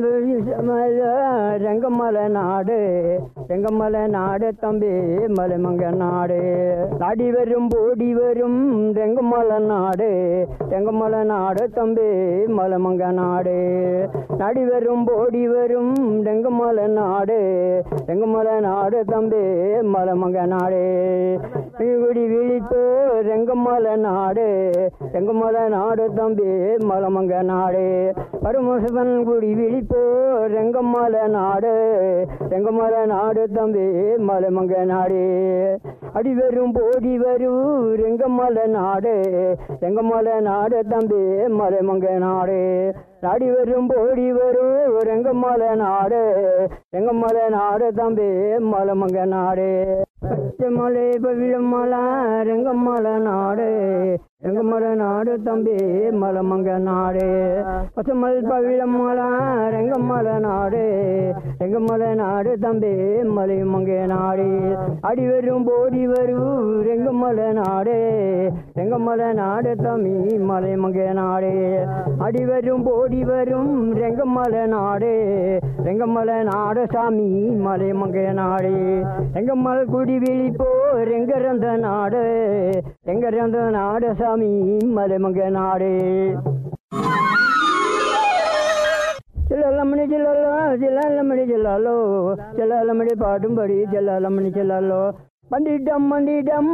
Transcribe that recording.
ரெங்கமலை நாடு ரெங்கமலை நாடு தம்பி மலைமங்க நாடு நாடி வரும் போடி வரும் ரெங்கமலை நாடு ரெங்கமலை நாடு தம்பி மலைமங்க நாடு நாடி வரும் போடி வரும் ரெங்கமலை நாடு ரெங்கமலை நாடு தம்பி மலைமங்க நாடு குடி விழிப்போ ரெங்கமலை நாடு ரெங்கமலை நாடு தம்பி மலமங்க நாடு பரமசிவன் குடி விழிப்போ ரெங்கமலை நாடு ரெங்கமலை நாடு தம்பி மலமங்க நாடு அடி வரும் போடி வரும் ரெங்கமலை நாடு ரெங்கமலை நாடு தம்பி மலைமங்க நாடு நாடி வரும் போடி வரும் ரெங்கமலை நாடு ரெங்கமலை நாடு தம்பி மலமங்க நாடு பச்சைமலை பவிழமலை ரெங்கமலை நாடு ரெங்கமலை நாடு தம்பி மலமங்க நாடு பச்சைமல் பவிழமலை ரெங்கமலை நாடு ரெங்கமலை நாடு தம்பி மலைமங்க நாடு அடி வரும் போடி வரும் ரெங்கமலை நாடு ரெங்கமலை நாடு தம்பி மலைமங்க நாடு அடி வரும் போடி வரும் ரெங்கமலை நாடு ரெங்கமலை நாடு சாமி மலைமங்க நாடு ரெங்கமல் குடி விழிப்போ ரெங்கறந்த நாடு ரெங்கறந்த நாடு சாமி மலைமங்க நாடு చిల్లమ్మని జిల్లాలో జిల్లాలమ్మని జిల్లాలో జిల్లాలమ్మడి పాటుంబడి జిల్లాలమ్మని జిల్లాలో మందిడ్డం మందిడ్డం